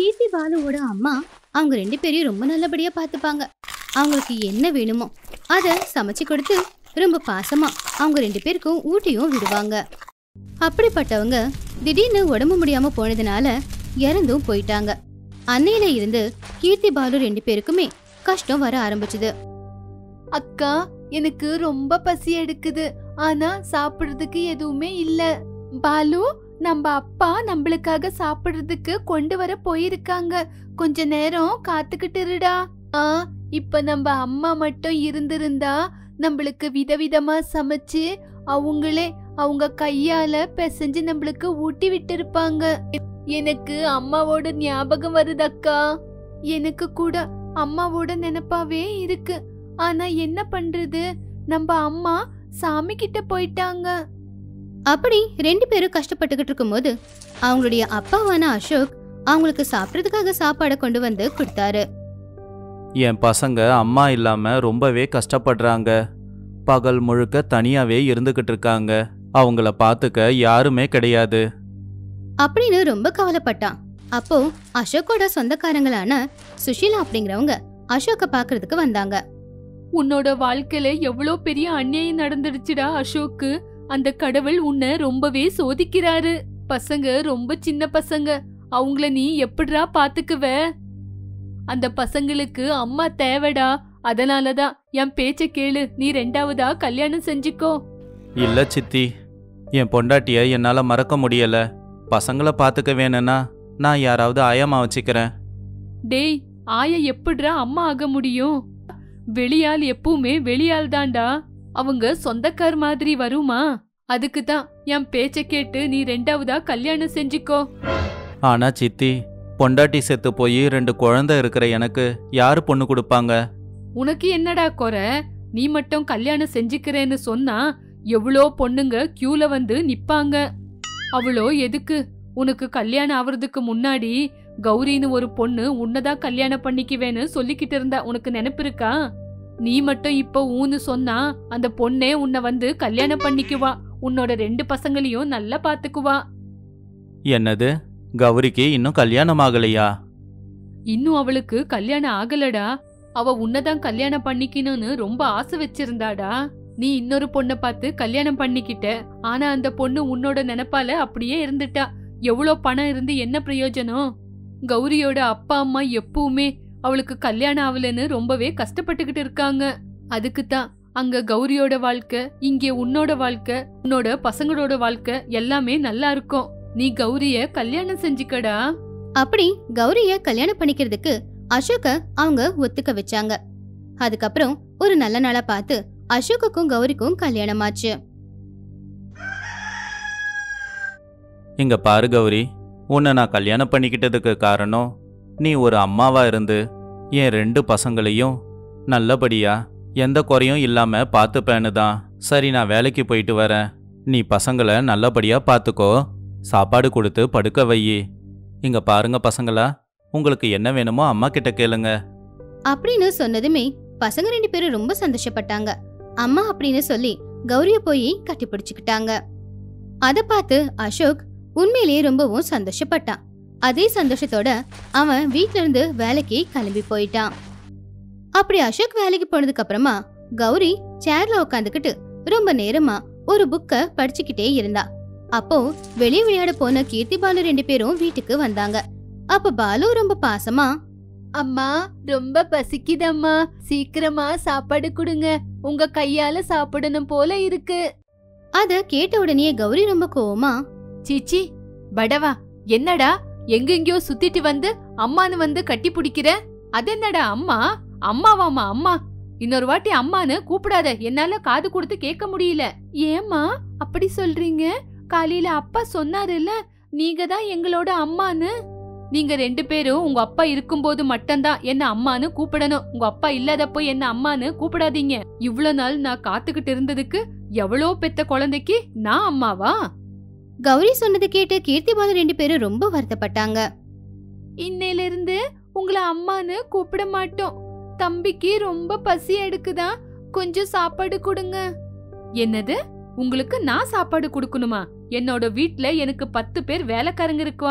கீர்த்தி பாலுவோட அம்மா அவங்க ரெண்டு பேரையும் ரொம்ப நல்லபடியா பார்த்துப்பாங்க அவங்களுக்கு என்ன வேணுமோ அதை சமைச்சு கொடுத்து ரொம்ப பாசமா அவங்க ரெண்டு பேருக்கும் ஊட்டியும் விடுவாங்க அப்படிப்பட்டவங்க திடீர்னு உடம்பு முடியாம போனதுனால இறந்தும் போயிட்டாங்க அன்னையில இருந்து கீர்த்தி பாலு ரெண்டு பேருக்குமே கஷ்டம் வர ஆரம்பிச்சது அக்கா எனக்கு ரொம்ப பசி எடுக்குது ஆனா சாப்பிடுறதுக்கு எதுவுமே இல்ல பாலு நம்ம அப்பா நம்மளுக்காக சாப்பிடுறதுக்கு கொண்டு வர போயிருக்காங்க கொஞ்ச நேரம் காத்துக்கிட்டு இருடா ஆ இப்ப நம்ம அம்மா மட்டும் இருந்திருந்தா நம்மளுக்கு விதவிதமா சமைச்சு அவங்களே அவங்க கையால பிசைஞ்சு நம்மளுக்கு ஊட்டி விட்டிருப்பாங்க எனக்கு அம்மாவோட ஞாபகம் வருதக்கா எனக்கு கூட அம்மாவோட நினைப்பாவே இருக்கு ஆனா என்ன பண்றது நம்ம அம்மா சாமி கிட்ட போயிட்டாங்க அப்படி ரெண்டு பேரும் கஷ்டப்பட்டுக்கிட்டு இருக்கும்போது அவங்களுடைய அப்பாவான அசோக் அவங்களுக்கு சாப்பிட்றதுக்காக சாப்பாடை கொண்டு வந்து கொடுத்தாரு என் பசங்க அம்மா இல்லாம ரொம்பவே கஷ்டப்படுறாங்க பகல் முழுக்க தனியாவே இருந்துகிட்டு இருக்காங்க அவங்கள பார்த்துக்க யாருமே கிடையாது அப்படின்னு ரொம்ப கவலைப்பட்டான் அப்போ அசோக்கோட சொந்தக்காரங்களான சுஷீலா அப்படிங்கிறவங்க அசோக்க பாக்குறதுக்கு வந்தாங்க உன்னோட வாழ்க்கையில எவ்வளோ பெரிய அநியாயம் நடந்துடுச்சுடா அசோக்கு அந்த கடவுள் உன்னை ரொம்பவே சோதிக்கிறாரு பசங்க ரொம்ப சின்ன பசங்க அவங்கள நீ எப்படிடா பாத்துக்குவ அந்த பசங்களுக்கு அம்மா தேவைடா அதனாலதான் என் பேச்ச கேளு நீ ரெண்டாவதா கல்யாணம் செஞ்சுக்கோ இல்ல சித்தி என் பொண்டாட்டிய என்னால மறக்க முடியல பசங்களை பார்த்துக்க வேணும்னா நான் யாராவது ஆயாமா வச்சுக்கிறேன் டேய் ஆயா எப்படிடா அம்மா ஆக முடியும் வெளியாள் எப்பவுமே வெளியாள் தான்டா அவங்க சொந்தக்கார் மாதிரி வருமா அதுக்கு தான் என் பேச்ச கேட்டு நீ ரெண்டாவதா கல்யாணம் செஞ்சுக்கோ ஆனா சித்தி பொண்டாட்டி செத்து போய் ரெண்டு குழந்தை இருக்கிற எனக்கு யாரு பொண்ணு கொடுப்பாங்க உனக்கு என்னடா குறை நீ மட்டும் கல்யாணம் செஞ்சுக்கிறேன்னு சொன்னா எவ்வளோ பொண்ணுங்க கியூல வந்து நிப்பாங்க அவளோ எதுக்கு உனக்கு கல்யாணம் ஆவறதுக்கு முன்னாடி கௌரின்னு ஒரு பொண்ணு உன்னதான் கல்யாணம் பண்ணிக்குவேன்னு சொல்லிக்கிட்டு இருந்தா உனக்கு நினைப்பு இருக்கா நீ மட்டும் இப்ப ஊன்னு சொன்னா அந்த பொண்ணே உன்னை வந்து கல்யாணம் பண்ணிக்குவா உன்னோட ரெண்டு பசங்களையும் நல்லா பாத்துக்குவா என்னது கௌரிக்கு இன்னும் கல்யாணம் ஆகலையா இன்னும் அவளுக்கு கல்யாணம் ஆகலடா அவ உன்னதான் கல்யாணம் பண்ணிக்கணும்னு ரொம்ப ஆசை வச்சிருந்தாடா நீ இன்னொரு பொண்ணை பார்த்து கல்யாணம் பண்ணிக்கிட்ட ஆனா அந்த பொண்ணு உன்னோட நினைப்பால அப்படியே இருந்துட்டா எவ்வளோ பணம் இருந்து என்ன பிரயோஜனம் கௌரியோட அப்பா அம்மா எப்பவுமே அவளுக்கு கல்யாணம் ஆகலன்னு ரொம்பவே கஷ்டப்பட்டுக்கிட்டு இருக்காங்க அதுக்கு தான் அங்க கௌரியோட வாழ்க்கை இங்கே உன்னோட வாழ்க்கை உன்னோட பசங்களோட வாழ்க்கை எல்லாமே நல்லா இருக்கும் நீ கௌரிய கல்யாணம் செஞ்சுக்கடா அப்படி கௌரிய கல்யாணம் பண்ணிக்கிறதுக்கு அசோக்க அவங்க ஒத்துக்க வச்சாங்க அதுக்கப்புறம் ஒரு நல்ல நாளா பார்த்து அசோக்குக்கும் கௌரிக்கும் கல்யாணம் ஆச்சு இங்க பாரு கௌரி உன்னை நான் கல்யாணம் பண்ணிக்கிட்டதுக்கு காரணம் நீ ஒரு அம்மாவா இருந்து என் ரெண்டு பசங்களையும் நல்லபடியா எந்த குறையும் இல்லாம பார்த்துப்பேன்னு தான் சரி நான் வேலைக்கு போயிட்டு வரேன் நீ பசங்களை நல்லபடியா பார்த்துக்கோ சாப்பாடு கொடுத்து படுக்க வையி இங்க பாருங்க பசங்களா உங்களுக்கு என்ன வேணுமோ அம்மா கிட்ட கேளுங்க அப்படின்னு சொன்னதுமே பசங்க ரெண்டு பேரும் ரொம்ப சந்தோஷப்பட்டாங்க அம்மா அப்படின்னு சொல்லி கௌரிய போய் கட்டி பிடிச்சுக்கிட்டாங்க அத பார்த்து அசோக் உண்மையிலேயே ரொம்பவும் சந்தோஷப்பட்டான் அதே சந்தோஷத்தோட அவன் வீட்ல இருந்து வேலைக்கு கிளம்பி போயிட்டான் அப்படி அசோக் வேலைக்கு போனதுக்கு அப்புறமா கௌரி சேர்ல உட்காந்துக்கிட்டு ரொம்ப நேரமா ஒரு புக்க படிச்சுக்கிட்டே இருந்தா அப்போ வெளியே விளையாட போன கீர்த்தி பாலு ரெண்டு பேரும் வீட்டுக்கு வந்தாங்க அப்ப பாலு ரொம்ப பாசமா அம்மா ரொம்ப பசிக்குதம்மா சீக்கிரமா சாப்பாடு கொடுங்க உங்க கையால சாப்பிடணும் போல இருக்கு அத கேட்ட உடனே கௌரி ரொம்ப கோவமா சீச்சி படவா என்னடா எங்கெங்கயோ சுத்திட்டு வந்து அம்மான்னு வந்து கட்டி பிடிக்கிற அதென்னடா அம்மா அம்மாவாமா அம்மா இன்னொரு வாட்டி அம்மான்னு கூப்பிடாத என்னால காது கொடுத்து கேட்க முடியல ஏம்மா அப்படி சொல்றீங்க காலையில அப்பா சொன்னாருல்ல நீங்க தான் எங்களோட அம்மான்னு நீங்க ரெண்டு பேரும் உங்க அப்பா இருக்கும்போது மட்டும்தான் என்ன அம்மான்னு கூப்பிடணும் உங்க அப்பா இல்லாதப்போ என்ன அம்மான்னு கூப்பிடாதீங்க இவ்வளவு நாள் நான் காத்துக்கிட்டு இருந்ததுக்கு எவ்வளோ பெத்த குழந்தைக்கு நான் அம்மாவா கௌரி சொன்னதை கேட்டு கீர்த்தி பாலு ரெண்டு பேரும் ரொம்ப வருத்தப்பட்டாங்க இன்னையில இருந்து உங்களை அம்மான்னு கூப்பிட மாட்டோம் தம்பிக்கு ரொம்ப பசி எடுக்குதா கொஞ்சம் சாப்பாடு கொடுங்க என்னது உங்களுக்கு நான் சாப்பாடு கொடுக்கணுமா என்னோட வீட்ல எனக்கு பத்து பேர் வேலைக்காரங்க இருக்குவாங்க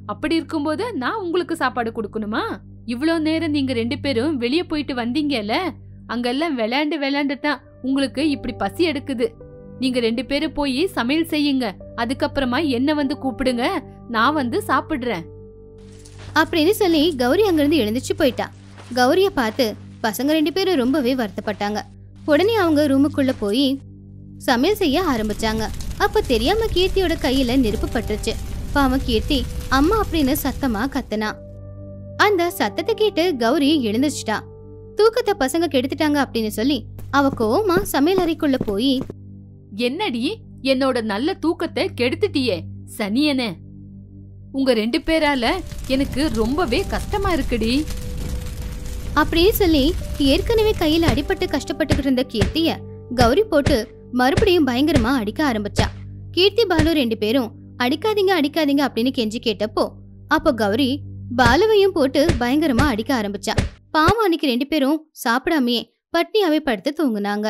அப்படி இருக்கும்போது நான் உங்களுக்கு சாப்பாடு கொடுக்கணுமா இவ்ளோ நேரம் நீங்க ரெண்டு பேரும் வெளிய போயிட்டு வந்தீங்கல்ல அங்கெல்லாம் விளையாண்டு விளையாண்டு தான் உங்களுக்கு இப்படி பசி எடுக்குது நீங்க ரெண்டு பேரும் போய் சமையல் செய்யுங்க அதுக்கப்புறமா என்ன வந்து கூப்பிடுங்க நான் வந்து சாப்பிடுறேன் அப்படின்னு சொல்லி கௌரி அங்கிருந்து எழுந்திருச்சு போயிட்டா கௌரிய பார்த்து பசங்க ரெண்டு பேரும் ரொம்பவே வருத்தப்பட்டாங்க உடனே அவங்க ரூமுக்குள்ள போய் சமையல் செய்ய ஆரம்பிச்சாங்க அப்ப தெரியாம கீர்த்தியோட கையில நெருப்பு பட்டுருச்சு பாவம் கீர்த்தி அம்மா அப்படின்னு சத்தமா கத்துனா அந்த சத்தத்தை கேட்டு கௌரி எழுந்திருச்சுட்டா தூக்கத்தை பசங்க கெடுத்துட்டாங்க அப்படின்னு சொல்லி அவ கோவமா சமையல் அறைக்குள்ள போய் என்னடி என்னோட நல்ல தூக்கத்தை கெடுத்துட்டியே சனியனே உங்க ரெண்டு பேரால எனக்கு ரொம்பவே கஷ்டமா இருக்குடி அப்படியே சொல்லி ஏற்கனவே கையில அடிபட்டு கஷ்டப்பட்டுக்கிட்டு இருந்த கீர்த்திய கௌரி போட்டு மறுபடியும் பயங்கரமா அடிக்க ஆரம்பிச்சா கீர்த்தி பாலு ரெண்டு பேரும் அடிக்காதீங்க அடிக்காதீங்க அப்படின்னு கெஞ்சி கேட்டப்போ அப்போ கௌரி பாலுவையும் போட்டு பயங்கரமா அடிக்க ஆரம்பிச்சா பாவம் அன்னைக்கு ரெண்டு பேரும் சாப்பிடாமையே பட்னியாவே படுத்து தூங்குனாங்க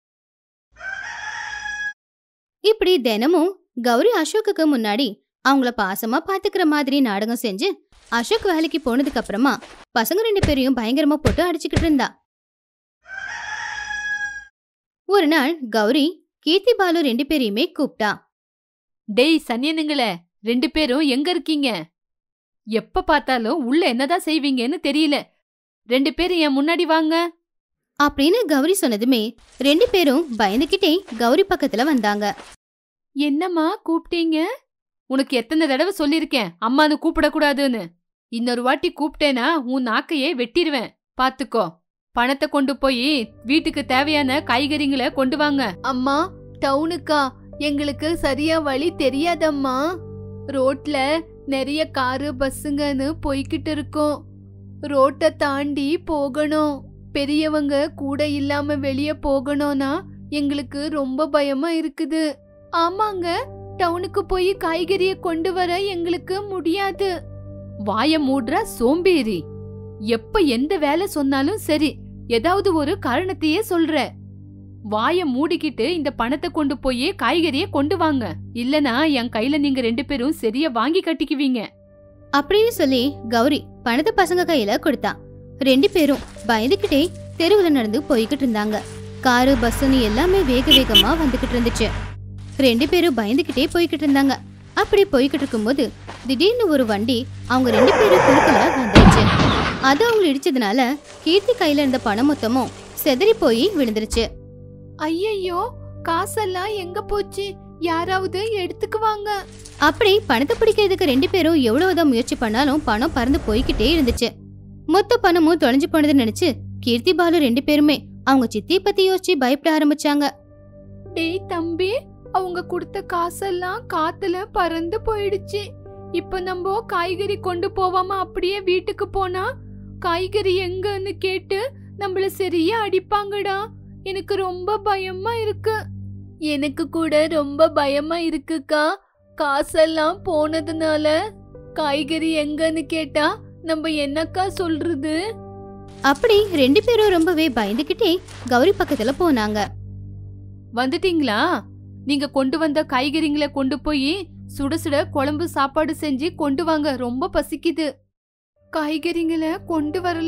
இப்படி தினமும் கௌரி அசோக்குக்கு முன்னாடி அவங்கள பாசமா பாத்துக்கிற மாதிரி நாடகம் செஞ்சு அசோக் வேலைக்கு போனதுக்கு அப்புறமா பசங்க ரெண்டு பேரையும் பயங்கரமா போட்டு அடிச்சுக்கிட்டு இருந்தா ஒரு நாள் கௌரி கீர்த்தி பாலு ரெண்டு பேரையுமே கூப்பிட்டா டேய் சனியனுங்களே ரெண்டு பேரும் எங்க இருக்கீங்க எப்ப பார்த்தாலும் உள்ள என்னதான் செய்வீங்கன்னு தெரியல ரெண்டு பேரும் என் முன்னாடி வாங்க அப்படின்னு கௌரி சொன்னதுமே ரெண்டு பேரும் பயந்துகிட்டே கௌரி பக்கத்துல வந்தாங்க என்னம்மா கூப்பிட்டீங்க உனக்கு எத்தனை தடவை சொல்லிருக்கேன் அம்மானு கூப்பிடக்கூடாதுன்னு இன்னொரு வாட்டி கூப்பிட்டேனா உன் நாக்கையே வெட்டிடுவேன் பாத்துக்கோ பணத்தை கொண்டு போய் வீட்டுக்கு தேவையான காய்கறிங்களை கொண்டு வாங்க அம்மா டவுனுக்கா எங்களுக்கு சரியா வழி தெரியாதம்மா ரோட்ல நிறைய காரு பஸ்ஸுங்கன்னு போய்கிட்டு இருக்கோம் ரோட்டை தாண்டி போகணும் பெரியவங்க கூட இல்லாம வெளிய போகணும்னா எங்களுக்கு ரொம்ப பயமா இருக்குது ஆமாங்க டவுனுக்கு போய் காய்கறிய கொண்டு வர எங்களுக்கு முடியாது வாய மூடுற சோம்பேறி எப்ப எந்த வேலை சொன்னாலும் சரி ஏதாவது ஒரு காரணத்தையே சொல்ற வாய மூடிக்கிட்டு இந்த பணத்தை கொண்டு போய் காய்கறிய கொண்டு வாங்க இல்லனா என் கையில நீங்க ரெண்டு பேரும் சரியா வாங்கி கட்டிக்குவீங்க அப்படின்னு சொல்லி கௌரி பணத்தை பசங்க கையில கொடுத்தா ரெண்டு பேரும் பயந்துகிட்டே தெருவுல நடந்து போய்கிட்டு இருந்தாங்க காரு பஸ்ஸுன்னு எல்லாமே வேக வேகமா வந்துகிட்டு இருந்துச்சு ரெண்டு பேரும் பயந்துகிட்டே போய்கிட்டு இருந்தாங்க அப்படி போய்கிட்டு இருக்கும்போது திடீர்னு ஒரு வண்டி அவங்க ரெண்டு பேரும் குறுக்கல வந்துருச்சு அது அவங்க இடிச்சதுனால கீர்த்தி கையில இருந்த பணம் மொத்தமும் செதறி போய் விழுந்துருச்சு ஐயையோ காசெல்லாம் எங்க போச்சு யாராவது எடுத்துக்குவாங்க அப்படி பணத்தை பிடிக்கிறதுக்கு ரெண்டு பேரும் எவ்வளவுதான் முயற்சி பண்ணாலும் பணம் பறந்து போய்கிட்டே இருந்துச்சு மொத்த பணமும் தொலைஞ்சு போனதுன்னு நினைச்சு கீர்த்தி பாலு ரெண்டு பேருமே அவங்க சித்திய பத்தி யோசிச்சு பயப்பட ஆரம்பிச்சாங்க டேய் தம்பி அவங்க கொடுத்த காசெல்லாம் காத்துல பறந்து போயிடுச்சு இப்ப நம்ம காய்கறி கொண்டு போவாம அப்படியே வீட்டுக்கு போனா காய்கறி எங்கன்னு கேட்டு நம்மள சரியா அடிப்பாங்கடா எனக்கு ரொம்ப பயமா இருக்கு எனக்கு கூட ரொம்ப பயமா இருக்குக்கா காசெல்லாம் போனதுனால காய்கறி எங்கன்னு கேட்டா நம்ம என்னக்கா சொல்றது அப்படி ரெண்டு பேரும் ரொம்பவே பயந்துகிட்டே கௌரி பக்கத்துல போனாங்க வந்துட்டீங்களா நீங்க கொண்டு வந்த காய்கறிங்களை கொண்டு போய் சுட சுட குழம்பு சாப்பாடு செஞ்சு கொண்டு வாங்க ரொம்ப பசிக்குது காய்கறிங்களை கொண்டு வரல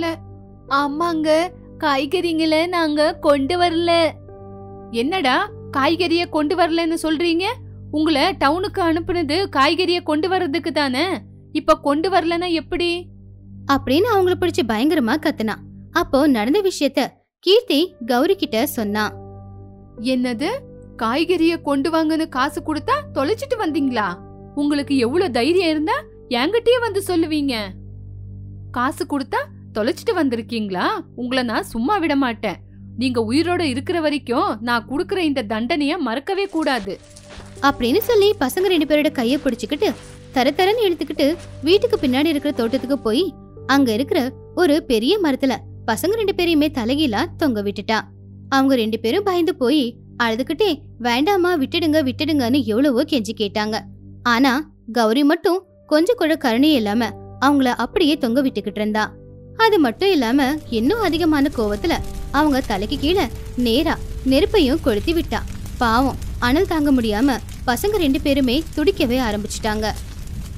ஆமாங்க காய்கறிங்களை நாங்க கொண்டு வரல என்னடா காய்கறிய கொண்டு வரலன்னு சொல்றீங்க உங்களை டவுனுக்கு அனுப்புனது காய்கறிய கொண்டு வர்றதுக்கு தானே இப்ப கொண்டு வரலன்னா எப்படி அப்படின்னு அவங்கள பிடிச்சு பயங்கரமா கத்துனா அப்போ நடந்த விஷயத்த கீர்த்தி கௌரி கிட்ட சொன்னா என்னது காய்கறிய கொண்டு வாங்கன்னு காசு கொடுத்தா தொலைச்சிட்டு வந்தீங்களா உங்களுக்கு எவ்வளவு தைரியம் இருந்தா என்கிட்டயே வந்து சொல்லுவீங்க காசு கொடுத்தா தொலைச்சிட்டு வந்திருக்கீங்களா உங்களை நான் சும்மா விட மாட்டேன் நீங்க உயிரோட இருக்கிற வரைக்கும் நான் கொடுக்கிற இந்த தண்டனைய மறக்கவே கூடாது அப்படின்னு சொல்லி பசங்க ரெண்டு பேரோட கைய பிடிச்சுக்கிட்டு தர தரன்னு இழுத்துக்கிட்டு வீட்டுக்கு பின்னாடி இருக்கிற தோட்டத்துக்கு போய் அங்க இருக்கிற ஒரு பெரிய மரத்துல பசங்க ரெண்டு பேரையுமே தலைகீழா தொங்க விட்டுட்டா அவங்க ரெண்டு பேரும் பயந்து போய் அழுதுகிட்டே வேண்டாமா விட்டுடுங்க விட்டுடுங்கன்னு எவ்வளவோ கெஞ்சி கேட்டாங்க ஆனா கௌரி மட்டும் கொஞ்சம் கூட கருணை இல்லாம அவங்கள அப்படியே தொங்க விட்டுக்கிட்டு இருந்தா அது மட்டும் இல்லாம இன்னும் அதிகமான கோவத்துல அவங்க தலைக்கு கீழே நேரா நெருப்பையும் கொளுத்தி விட்டா பாவம் அனல் தாங்க முடியாம பசங்க ரெண்டு பேருமே துடிக்கவே ஆரம்பிச்சிட்டாங்க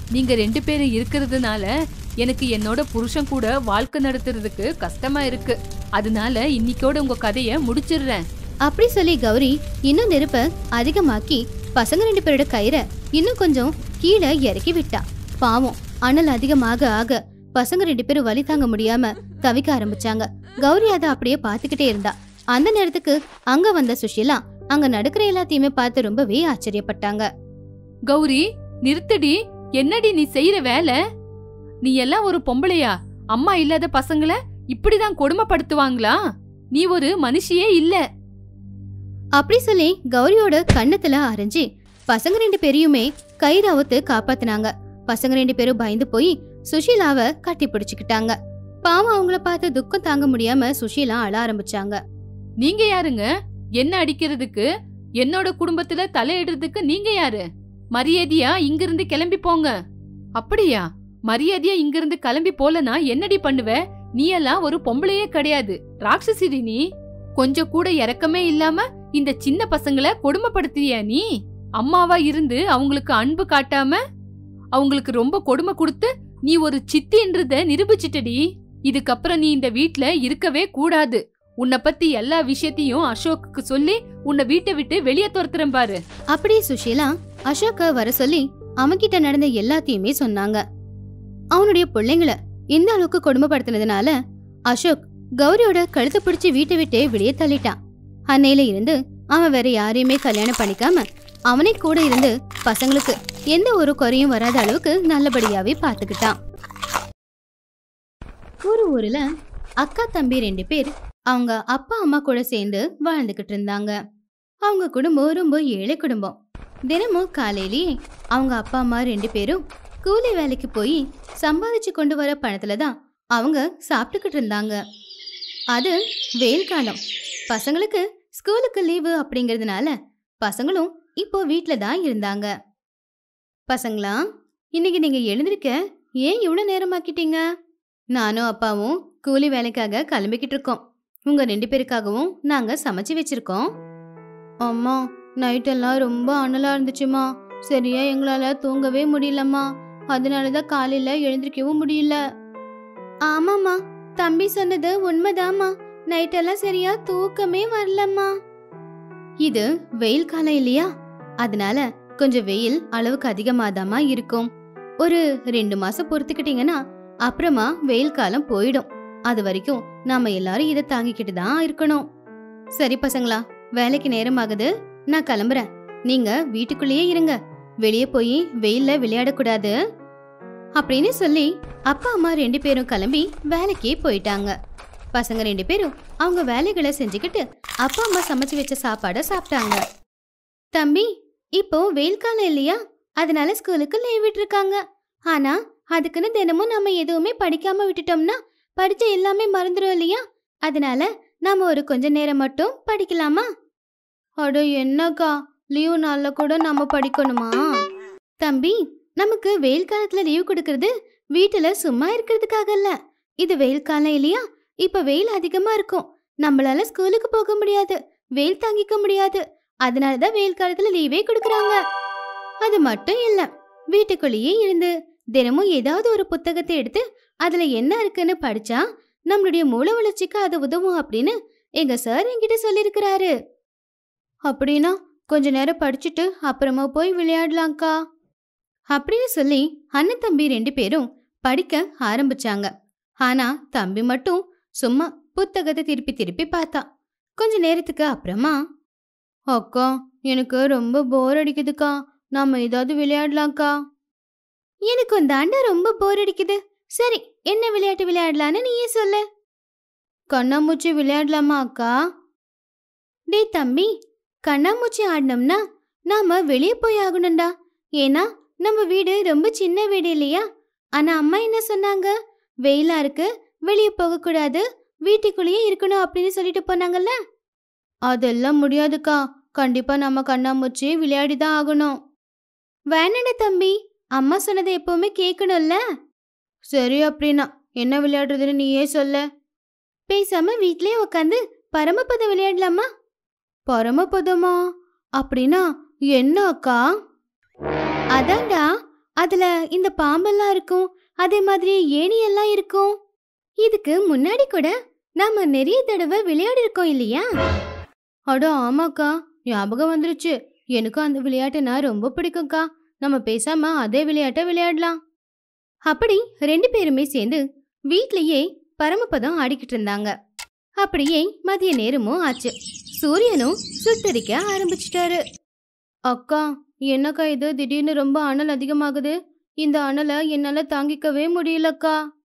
நீங்க ரெண்டு பேரும் இருக்கிறதுனால எனக்கு என்னோட புருஷன் கூட வாழ்க்கை நடத்துறதுக்கு கஷ்டமா இருக்கு அதனால இன்னைக்கோட உங்க கதைய முடிச்சிடுறேன் அப்படி சொல்லி கௌரி இன்னும் நெருப்ப அதிகமாக்கி பசங்க ரெண்டு பேரோட கயிறை இன்னும் கொஞ்சம் கீழே இறக்கி விட்டா பாவம் அனல் அதிகமாக ஆக பசங்க ரெண்டு பேரும் வலி தாங்க முடியாம தவிக்க ஆரம்பிச்சாங்க கௌரி அதை அப்படியே பார்த்துக்கிட்டே இருந்தா அந்த நேரத்துக்கு அங்க வந்த சுஷீலா அங்க நடக்கிற எல்லாத்தையுமே பார்த்து ரொம்பவே ஆச்சரியப்பட்டாங்க கௌரி நிறுத்தடி என்னடி நீ செய்யற வேலை நீ எல்லாம் ஒரு பொம்பளையா அம்மா இல்லாத பசங்கள இப்படிதான் கொடுமைப்படுத்துவாங்களா நீ ஒரு மனுஷியே இல்ல அப்படி சொல்லி கௌரியோட கண்ணத்துல அரைஞ்சி பசங்க ரெண்டு பேரையுமே கயிறு அவுத்து காப்பாத்துனாங்க பசங்க ரெண்டு பேரும் பயந்து போய் சுஷீலாவை கட்டி பிடிச்சுக்கிட்டாங்க பாவம் அவங்கள பார்த்து துக்கம் தாங்க முடியாம சுஷீலா அழ ஆரம்பிச்சாங்க நீங்க யாருங்க என்ன அடிக்கிறதுக்கு என்னோட குடும்பத்துல தலையிடுறதுக்கு நீங்க யாரு மரியாதையா இங்கிருந்து கிளம்பி போங்க அப்படியா மரியாதையா இங்கிருந்து கிளம்பி போலனா என்னடி பண்ணுவ நீ எல்லாம் ஒரு பொம்பளையே கிடையாது ராட்சசிடி நீ கொஞ்சம் கூட இறக்கமே இல்லாம இந்த சின்ன பசங்களை கொடுமைப்படுத்துறியா நீ அம்மாவா இருந்து அவங்களுக்கு அன்பு காட்டாம அவங்களுக்கு ரொம்ப கொடுமை கொடுத்து நீ ஒரு சித்தின்றத நிரூபிச்சிட்டடி இதுக்கப்புறம் நீ இந்த வீட்ல இருக்கவே கூடாது உன்னை பத்தி எல்லா விஷயத்தையும் அசோக்குக்கு சொல்லி உன்னை வீட்டை விட்டு வெளியே துரத்துறேன் பாரு அப்படியே சுஷீலா அசோக்க வர சொல்லி அவன்கிட்ட நடந்த எல்லாத்தையுமே சொன்னாங்க அவனுடைய பிள்ளைங்கள இந்த அளவுக்கு கொடுமைப்படுத்தினதுனால அசோக் கௌரியோட கழுத்தை பிடிச்சு வீட்டை விட்டே வெளியே தள்ளிட்டான் அன்னையில இருந்து அவன் வேற யாரையுமே கல்யாணம் பண்ணிக்காம அவனே கூட இருந்து பசங்களுக்கு எந்த ஒரு குறையும் வராத அளவுக்கு நல்லபடியாவே பாத்துக்கிட்டான் ஒரு ஊர்ல அக்கா தம்பி ரெண்டு பேர் அவங்க அப்பா அம்மா கூட சேர்ந்து வாழ்ந்துகிட்டு இருந்தாங்க அவங்க குடும்பம் ரொம்ப ஏழை குடும்பம் தினமும் காலையிலேயே அவங்க அப்பா அம்மா ரெண்டு பேரும் கூலி வேலைக்கு போய் சம்பாதிச்சு கொண்டு வர பணத்துல தான் அவங்க சாப்பிட்டுக்கிட்டு இருந்தாங்க அது வெயில் காலம் பசங்களுக்கு ஸ்கூலுக்கு லீவு அப்படிங்கிறதுனால பசங்களும் இப்போ வீட்டில் தான் இருந்தாங்க பசங்களா இன்னைக்கு நீங்க எழுந்திருக்க ஏன் இவ்வளோ நேரமாக்கிட்டீங்க நானும் அப்பாவும் கூலி வேலைக்காக கிளம்பிக்கிட்டு இருக்கோம் உங்க ரெண்டு பேருக்காகவும் நாங்க சமைச்சு வச்சிருக்கோம் அம்மா நைட்டெல்லாம் ரொம்ப அனலா இருந்துச்சுமா சரியா எங்களால தூங்கவே முடியலம்மா அதனாலதான் காலையில எழுந்திருக்கவும் முடியல ஆமாம்மா தம்பி சொன்னது உண்மைதாம்மா நைட்டெல்லாம் சரியா தூக்கமே வரலம்மா இது வெயில் காலம் இல்லையா அதனால கொஞ்சம் வெயில் அளவுக்கு அதிகமாதாம்மா இருக்கும் ஒரு ரெண்டு மாசம் பொறுத்துக்கிட்டீங்கன்னா அப்புறமா வெயில் காலம் போயிடும் அது வரைக்கும் நாம எல்லாரும் இதை தாங்கிக்கிட்டு தான் இருக்கணும் சரி பசங்களா வேலைக்கு நேரம் ஆகுது நான் கிளம்புறேன் நீங்க வீட்டுக்குள்ளேயே இருங்க வெளியே போய் வெயில்ல விளையாடக்கூடாது அப்படின்னு சொல்லி அப்பா அம்மா ரெண்டு பேரும் கிளம்பி வேலைக்கே போயிட்டாங்க பசங்க ரெண்டு பேரும் அவங்க வேலைகளை செஞ்சுக்கிட்டு அப்பா அம்மா சமைச்சு வச்ச சாப்பாடை சாப்பிட்டாங்க தம்பி இப்போ வெயில் காலம் இல்லையா அதனால ஸ்கூலுக்கு லீவ் விட்டுருக்காங்க ஆனா அதுக்குன்னு தினமும் நம்ம எதுவுமே படிக்காம விட்டுட்டோம்னா படிச்ச எல்லாமே மறந்துடும் இல்லையா அதனால நாம ஒரு கொஞ்ச நேரம் மட்டும் படிக்கலாமா அட என்னக்கா லீவு நாள்ல கூட நம்ம படிக்கணுமா தம்பி நமக்கு வெயில் காலத்துல லீவு கொடுக்கறது வீட்டுல சும்மா இருக்கிறதுக்காக இல்ல இது வெயில் காலம் இல்லையா இப்ப வெயில் அதிகமா இருக்கும் நம்மளால ஸ்கூலுக்கு போக முடியாது வெயில் தாங்கிக்க முடியாது அதனாலதான் வெயில் காலத்துல லீவே கொடுக்கறாங்க அது மட்டும் இல்ல வீட்டுக்குள்ளேயே இருந்து தினமும் ஏதாவது ஒரு புத்தகத்தை எடுத்து அதுல என்ன இருக்குன்னு படிச்சா நம்மளுடைய மூளை வளர்ச்சிக்கு அது உதவும் அப்படின்னு எங்க சார் என்கிட்ட சொல்லியிருக்கிறாரு அப்படின்னா கொஞ்ச நேரம் படிச்சுட்டு அப்புறமா போய் விளையாடலாம்க்கா அப்படின்னு சொல்லி அண்ணன் தம்பி ரெண்டு பேரும் படிக்க ஆரம்பிச்சாங்க ஆனா தம்பி மட்டும் சும்மா புத்தகத்தை திருப்பி திருப்பி பார்த்தான் கொஞ்ச நேரத்துக்கு அப்புறமா அக்கா எனக்கு ரொம்ப போர் அடிக்குதுக்கா நாம ஏதாவது விளையாடலாம்க்கா எனக்கு தாண்டா ரொம்ப போர் அடிக்குது சரி என்ன விளையாட்டு விளையாடலான்னு நீயே சொல்லு கண்ணாமூச்சி விளையாடலாமா அக்கா டேய் தம்பி கண்ணாமூச்சி ஆடினோம்னா நாம வெளியே போய் ஆகணும்டா ஏன்னா நம்ம வீடு ரொம்ப சின்ன வீடு இல்லையா ஆனா அம்மா என்ன சொன்னாங்க வெயிலா இருக்கு வெளியே போகக்கூடாது வீட்டுக்குள்ளேயே இருக்கணும் அப்படின்னு சொல்லிட்டு போனாங்கல்ல அதெல்லாம் முடியாதுக்கா கண்டிப்பா நம்ம கண்ணாமூச்சி விளையாடி தான் ஆகணும் வேணாட தம்பி அம்மா சொன்னதை எப்பவுமே கேட்கணும்ல சரி அப்படின்னா என்ன விளையாடுறதுன்னு நீயே சொல்ல பேசாம வீட்லயே உட்காந்து பரமபதம் விளையாடலாமா பரமபதமா அப்படின்னா என்ன அக்கா அதான்டா அதுல இந்த பாம்பெல்லாம் இருக்கும் அதே மாதிரி ஏணி எல்லாம் இருக்கும் இதுக்கு முன்னாடி கூட நாம நிறைய தடவை விளையாடி இருக்கோம் இல்லையா அட ஆமாக்கா ஞாபகம் வந்துருச்சு எனக்கும் அந்த விளையாட்டுனா ரொம்ப பிடிக்கும்க்கா நம்ம பேசாம அதே விளையாட்டை விளையாடலாம் அப்படி ரெண்டு பேருமே சேர்ந்து வீட்லயே பரமபதம் ஆடிக்கிட்டு இருந்தாங்க அப்படியே மதிய நேரமும் ஆச்சு சூரியனும் சுட்டரிக்க ஆரம்பிச்சிட்டாரு அக்கா என்னக்கா இது திடீர்னு ரொம்ப அனல் அதிகமாகுது இந்த அனலை என்னால தாங்கிக்கவே முடியலக்கா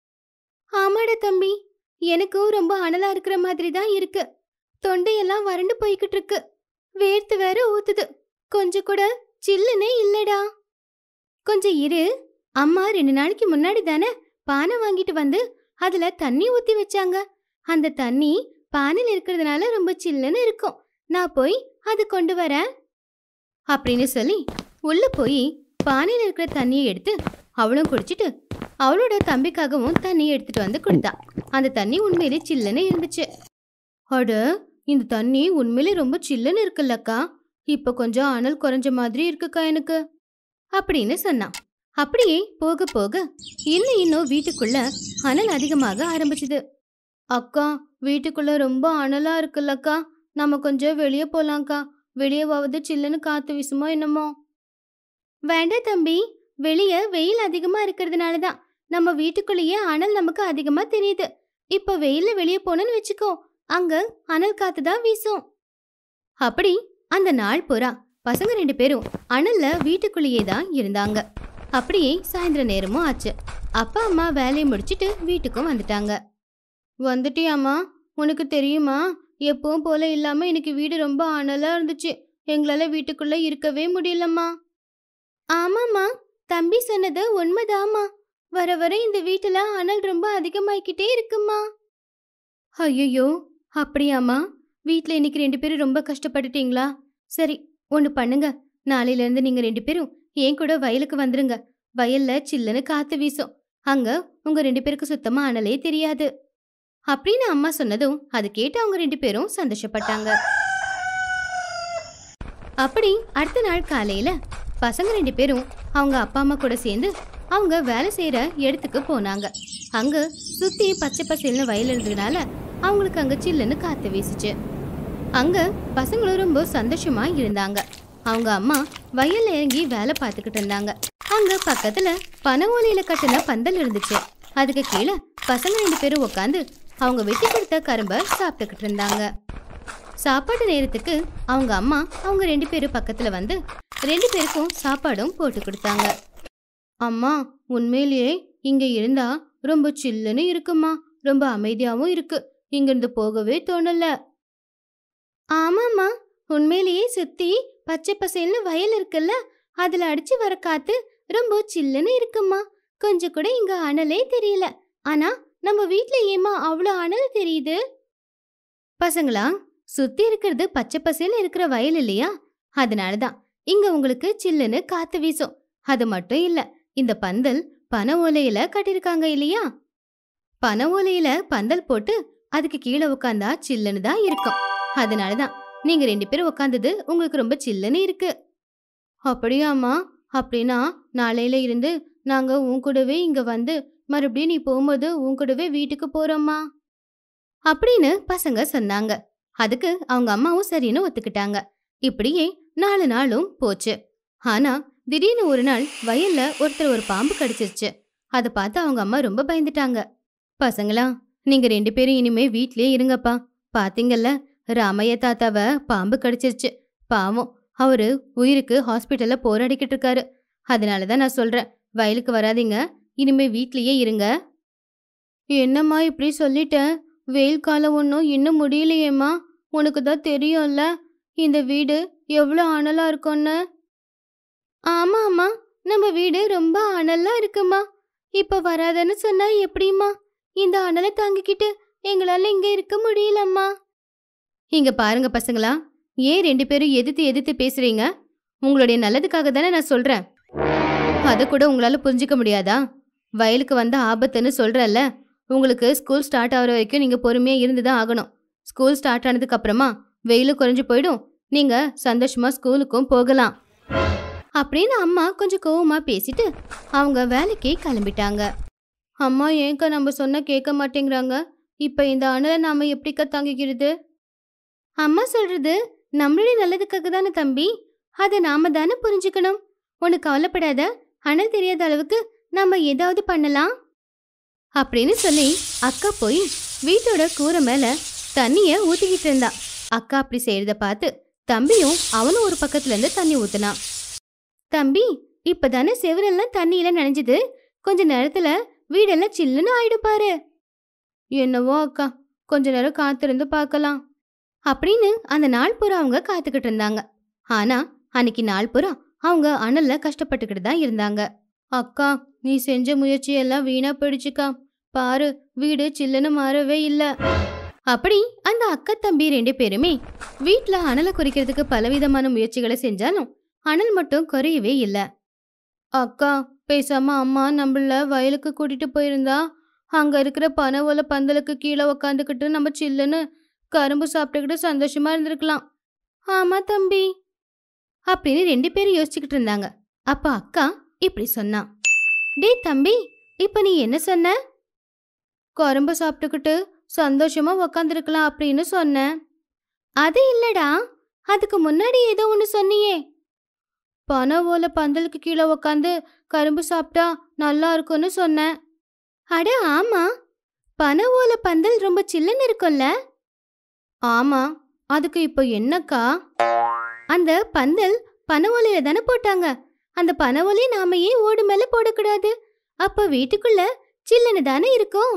ஆமாடா தம்பி எனக்கும் ரொம்ப அனலா இருக்கிற மாதிரி தான் இருக்கு தொண்டையெல்லாம் வறண்டு போய்கிட்டு இருக்கு வேர்த்து வேற ஊத்துது கொஞ்சம் கூட சில்லுனே இல்லடா கொஞ்சம் இரு அம்மா ரெண்டு நாளைக்கு முன்னாடி தானே பானை வாங்கிட்டு வந்து அதுல தண்ணி ஊத்தி வச்சாங்க அந்த தண்ணி பானையில் இருக்கிறதுனால ரொம்ப சில்லுன்னு இருக்கும் நான் போய் அது கொண்டு வரேன் அப்படின்னு சொல்லி உள்ள போய் பானையில் இருக்கிற தண்ணியை எடுத்து அவளும் குடிச்சிட்டு அவளோட தம்பிக்காகவும் தண்ணியை எடுத்துட்டு வந்து கொடுத்தா அந்த தண்ணி உண்மையிலே சில்லுன்னு இருந்துச்சு அட இந்த தண்ணி உண்மையிலே ரொம்ப சில்லுன்னு இருக்குல்லக்கா இப்ப கொஞ்சம் அனல் குறைஞ்ச மாதிரி இருக்குக்கா எனக்கு அப்படின்னு சொன்னான் அப்படியே போக போக இன்னும் இன்னும் வீட்டுக்குள்ள அனல் அதிகமாக ஆரம்பிச்சுது அக்கா வீட்டுக்குள்ள ரொம்ப அனலா இருக்குல்லக்கா நம்ம கொஞ்சம் வெளியே போலாம்க்கா வெளியேவாவது சில்லுன்னு காத்து வீசுமோ என்னமோ வேண்டாம் தம்பி வெளியே வெயில் அதிகமா இருக்கிறதுனால தான் நம்ம வீட்டுக்குள்ளேயே அனல் நமக்கு அதிகமா தெரியுது இப்போ வெயில்ல வெளியே போனோன்னு வச்சுக்கோ அங்க அனல் காத்து தான் வீசும் அப்படி அந்த நாள் பூரா பசங்க ரெண்டு பேரும் அனல்ல வீட்டுக்குள்ளேயே தான் இருந்தாங்க அப்படியே சாயந்தர நேரமும் ஆச்சு அப்பா அம்மா வேலையை முடிச்சிட்டு வீட்டுக்கும் வந்துட்டாங்க வந்துட்டியாம்மா உனக்கு தெரியுமா எப்பவும் போல இல்லாம இன்னைக்கு வீடு ரொம்ப அனலா இருந்துச்சு எங்களால வீட்டுக்குள்ள இருக்கவே முடியலம்மா ஆமாம்மா தம்பி சொன்னது உண்மைதாம்மா வர வர இந்த வீட்டுல அனல் ரொம்ப அதிகமாயிக்கிட்டே இருக்குமா ஐயோ அப்படியாம்மா வீட்ல இன்னைக்கு ரெண்டு பேரும் ரொம்ப கஷ்டப்பட்டுட்டீங்களா சரி ஒன்று பண்ணுங்க நாளையில இருந்து நீங்க ரெண்டு பேரும் என் கூட வயலுக்கு வந்துருங்க வயல்ல சில்லுன்னு காத்து வீசும் அங்க உங்க ரெண்டு பேருக்கு சுத்தமா அனலே தெரியாது அப்படின்னு அம்மா சொன்னதும் அது கேட்டு அவங்க ரெண்டு பேரும் சந்தோஷப்பட்டாங்க அப்படி அடுத்த நாள் காலையில பசங்க ரெண்டு பேரும் அவங்க அப்பா அம்மா கூட சேர்ந்து அவங்க வேலை செய்யற இடத்துக்கு போனாங்க அங்க சுத்தி பச்சை பசேல்னு வயல் இருந்ததுனால அவங்களுக்கு அங்க சில்லுன்னு காத்து வீசுச்சு அங்க பசங்களும் ரொம்ப சந்தோஷமா இருந்தாங்க அவங்க அம்மா வயல்ல இறங்கி வேலை பார்த்துக்கிட்டு இருந்தாங்க அங்க பக்கத்துல பனை ஓலையில கட்டின பந்தல் இருந்துச்சு அதுக்கு கீழே பசங்க ரெண்டு பேரும் உட்காந்து அவங்க வெட்டி கொடுத்த கரும்பை சாப்பிட்டுக்கிட்டு இருந்தாங்க சாப்பாடு நேரத்துக்கு அவங்க அம்மா அவங்க ரெண்டு பேரும் பக்கத்துல வந்து ரெண்டு பேருக்கும் சாப்பாடும் போட்டு கொடுத்தாங்க அம்மா உண்மையிலேயே இங்க இருந்தா ரொம்ப சில்லுன்னு இருக்குமா ரொம்ப அமைதியாவும் இருக்கு இங்கிருந்து போகவே தோணல ஆமாம்மா உண்மையிலேயே சுத்தி பச்சை பசேல்னு வயல் இருக்குல்ல அதுல அடிச்சு வர காத்து ரொம்ப சில்லுன்னு இருக்குமா கொஞ்சம் கூட இங்க அனலே தெரியல ஆனா நம்ம வீட்ல ஏமா அவ்வளோ அனல் தெரியுது பசங்களா சுத்தி இருக்கிறது பச்சை பசேல்னு இருக்கிற வயல் இல்லையா அதனால தான் இங்க உங்களுக்கு சில்லுன்னு காத்து வீசும் அது மட்டும் இல்ல இந்த பந்தல் பனை ஓலையில கட்டியிருக்காங்க இல்லையா பனை ஓலையில பந்தல் போட்டு அதுக்கு கீழே உட்காந்தா சில்லுன்னு தான் இருக்கும் அதனால தான் நீங்க ரெண்டு பேரும் உட்காந்தது உங்களுக்கு ரொம்ப சில்லுன்னு இருக்கு அப்படியாம்மா அப்படின்னா நாளையில இருந்து நாங்க உன் கூடவே இங்க வந்து மறுபடியும் நீ போகும்போது உன் கூடவே வீட்டுக்கு போறோம்மா அப்படின்னு பசங்க சொன்னாங்க அதுக்கு அவங்க அம்மாவும் சரின்னு ஒத்துக்கிட்டாங்க இப்படியே நாலு நாளும் போச்சு ஆனா திடீர்னு ஒரு நாள் வயல்ல ஒருத்தர் ஒரு பாம்பு கடிச்சிருச்சு அதை பார்த்து அவங்க அம்மா ரொம்ப பயந்துட்டாங்க பசங்களா நீங்க ரெண்டு பேரும் இனிமே வீட்லயே இருங்கப்பா பாத்தீங்கல்ல ராமைய தாத்தாவ பாம்பு கடிச்சிருச்சு பாவம் அவரு உயிருக்கு ஹாஸ்பிட்டல்ல போராடிக்கிட்டு இருக்காரு அதனால தான் நான் சொல்றேன் வயலுக்கு வராதீங்க இனிமே வீட்லயே இருங்க என்னம்மா இப்படி சொல்லிட்டேன் வெயில் காலம் ஒன்றும் இன்னும் முடியலையேம்மா உனக்கு தான் தெரியும்ல இந்த வீடு எவ்வளோ அனலா இருக்கும்னு ஆமா அம்மா நம்ம வீடு ரொம்ப அனலா இருக்குமா இப்ப வராதன்னு சொன்னா எப்படிம்மா இந்த அனலை தாங்கிக்கிட்டு எங்களால இங்க இருக்க முடியலம்மா இங்க பாருங்க பசங்களா ஏன் ரெண்டு பேரும் எதிர்த்து எதிர்த்து பேசுறீங்க உங்களுடைய நல்லதுக்காக தானே நான் சொல்றேன் அதை கூட உங்களால புரிஞ்சுக்க முடியாதா வயலுக்கு வந்த ஆபத்துன்னு சொல்றேன்ல உங்களுக்கு ஸ்கூல் ஸ்டார்ட் ஆகிற வரைக்கும் நீங்க பொறுமையா இருந்து தான் ஆகணும் ஸ்கூல் ஸ்டார்ட் ஆனதுக்கு அப்புறமா வெயிலும் குறைஞ்சு போயிடும் நீங்க சந்தோஷமா ஸ்கூலுக்கும் போகலாம் அப்படின்னு அம்மா கொஞ்சம் கோவமா பேசிட்டு அவங்க வேலைக்கே கிளம்பிட்டாங்க அம்மா ஏன்க்கா நம்ம சொன்ன கேட்க மாட்டேங்கிறாங்க இப்ப இந்த அனலை நாம எப்படிக்கா தாங்கிக்கிறது அம்மா சொல்றது நம்மளுடைய நல்லதுக்காக தானே தம்பி அதை நாம தானே புரிஞ்சுக்கணும் ஒன்னு கவலைப்படாத அனல் தெரியாத அளவுக்கு நம்ம ஏதாவது பண்ணலாம் அப்படின்னு சொல்லி அக்கா போய் வீட்டோட கூரை மேல தண்ணிய ஊத்திக்கிட்டு இருந்தா அக்கா அப்படி செய்யறத பார்த்து தம்பியும் அவனும் ஒரு பக்கத்துல இருந்து தண்ணி ஊத்துனான் தம்பி இப்பதானே செவரெல்லாம் தண்ணியில நனைஞ்சது கொஞ்ச நேரத்துல வீடெல்லாம் சில்லுன்னு ஆயிடும் பாரு என்னவோ அக்கா கொஞ்ச நேரம் காத்திருந்து பார்க்கலாம் அப்படின்னு அந்த நாள் பூரா அவங்க காத்துக்கிட்டு இருந்தாங்க ஆனா அன்னைக்கு நாள் பூரா அவங்க அனல்ல கஷ்டப்பட்டுக்கிட்டு தான் இருந்தாங்க அக்கா நீ செஞ்ச முயற்சி எல்லாம் வீணா போயிடுச்சுக்கா பாரு வீடு சில்லுன்னு மாறவே இல்ல அப்படி அந்த அக்கா தம்பி ரெண்டு பேருமே வீட்ல அனலை குறைக்கிறதுக்கு பலவிதமான முயற்சிகளை செஞ்சாலும் அனல் மட்டும் குறையவே இல்ல அக்கா பேசாம அம்மா நம்மள வயலுக்கு கூட்டிட்டு போயிருந்தா அங்க இருக்கிற பனை ஓலை பந்தலுக்கு கீழே உக்காந்துக்கிட்டு நம்ம சில்லுன்னு கரும்பு சாப்பிட்டுக்கிட்டு சந்தோஷமா இருந்திருக்கலாம் ஆமா தம்பி அப்படின்னு ரெண்டு பேரும் யோசிச்சுக்கிட்டு இருந்தாங்க அப்ப அக்கா இப்படி சொன்னான் டேய் தம்பி இப்ப நீ என்ன சொன்ன கரும்பு சாப்பிட்டுக்கிட்டு சந்தோஷமா உக்காந்துருக்கலாம் அப்படின்னு சொன்னேன் அது இல்லடா அதுக்கு முன்னாடி ஏதோ ஒன்று சொன்னியே பனை ஓலை பந்தலுக்கு கீழே உக்காந்து கரும்பு சாப்பிட்டா நல்லா இருக்கும்னு சொன்னேன் அட ஆமா பனை ஓலை பந்தல் ரொம்ப சில்லுன்னு இருக்கும்ல ஆமா அதுக்கு இப்போ என்னக்கா அந்த பந்தல் பனை ஓலையில தானே போட்டாங்க அந்த பனை ஓலையை நாம ஏன் ஓடு மேல போடக்கூடாது அப்ப வீட்டுக்குள்ள சில்லுன்னு தானே இருக்கும்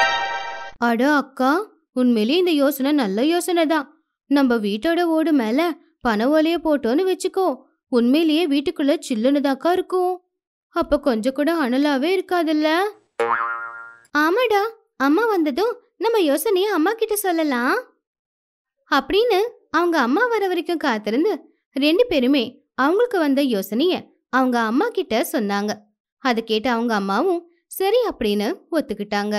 அட அக்கா உண்மையிலேயே இந்த யோசனை நல்ல யோசனை தான் நம்ம வீட்டோட ஓடு மேல பனை ஓலைய போட்டோன்னு வச்சுக்கோ உண்மையிலேயே வீட்டுக்குள்ள சில்லுன்னு தாக்கா இருக்கும் அப்ப கொஞ்சம் கூட அனலாவே இருக்காதுல்ல ஆமாடா அம்மா வந்ததும் நம்ம யோசனைய அம்மா கிட்ட சொல்லலாம் அப்படின்னு அவங்க அம்மா வர வரைக்கும் காத்திருந்து ரெண்டு பேருமே அவங்களுக்கு வந்த யோசனைய அவங்க அம்மா கிட்ட சொன்னாங்க அதை கேட்டு அவங்க அம்மாவும் சரி அப்படின்னு ஒத்துக்கிட்டாங்க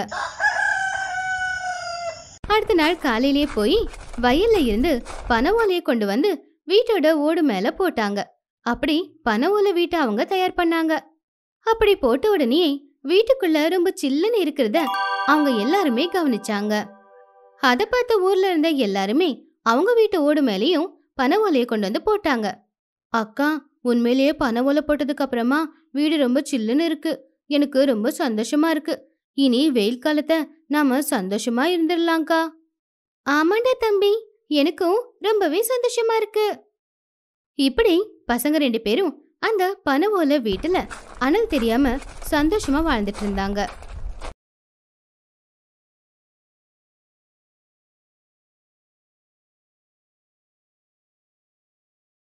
அடுத்த நாள் காலையிலேயே போய் வயல்ல இருந்து பனை ஓலையை கொண்டு வந்து வீட்டோட ஓடு மேல போட்டாங்க அப்படி பனை ஓலை வீட்டை அவங்க தயார் பண்ணாங்க அப்படி போட்ட உடனே வீட்டுக்குள்ள ரொம்ப சில்லுன்னு இருக்கிறத அவங்க எல்லாருமே கவனிச்சாங்க அதை பார்த்த ஊர்ல இருந்த எல்லாருமே அவங்க வீட்டு ஓடு மேலேயும் பனை ஓலையை கொண்டு வந்து போட்டாங்க அக்கா உண்மையிலேயே பனை ஓலை போட்டதுக்கு அப்புறமா வீடு ரொம்ப சில்லுன்னு இருக்கு எனக்கு ரொம்ப சந்தோஷமா இருக்கு இனி வெயில் காலத்தை நாம சந்தோஷமா இருந்துடலாம்க்கா ஆமாண்டா தம்பி எனக்கும் ரொம்பவே சந்தோஷமா இருக்கு இப்படி பசங்க ரெண்டு பேரும் அந்த பனை ஓலை வீட்டுல அனல் தெரியாம சந்தோஷமா வாழ்ந்துட்டு இருந்தாங்க